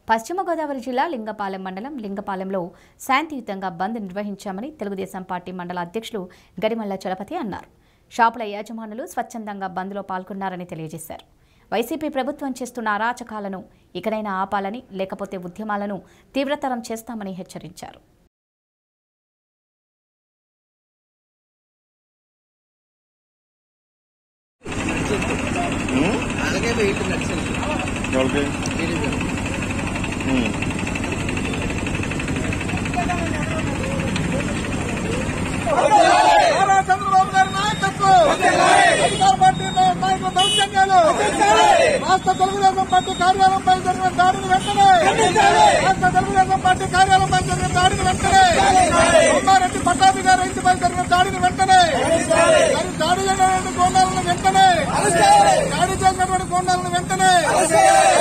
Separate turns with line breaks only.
పశ్చిమ గోదావరి జిల్లా లింగపాలెం మండలం లింగపాలెంలో శాంతియుతంగా బంద్ నిర్వహించామని తెలుగుదేశం పార్టీ మండల అధ్యక్షులు గరిమల్ల చలపతి అన్నారు షాపుల యాజమానులు స్వచ్ఛందంగా బంద్లో పాల్గొన్నారని తెలియజేశారు వైసీపీ ప్రభుత్వం చేస్తున్న అరాచకాలను ఇకనైనా ఆపాలని లేకపోతే ఉద్యమాలను తీవ్రతరం చేస్తామని హెచ్చరించారు
అలాగే వెయిట్ నచ్చింది
ఎవరికి ఉమ్.
నారా చంద్రబాబు గారి నాయకత్వం అధికార పార్టీ నాయకుల దౌర్జన్యాలు రాష్ట్ర తెలుగుదేశం పార్టీ కార్యాలయంపై జరిగిన దాడిని వెంటనే రాష్ట్ర తెలుగుదేశం పార్టీ కార్యాలయంపై జరిగిన దాడిని వెంటనే ఉమ్మారెడ్డి పట్టాభి గారి ఇంటిపై జరిగిన దాడిని వెంటనే మరి దాడి చేసినటువంటి కోణాలను వెంటనే దాడి చేసినటువంటి కోణాలను వెంటనే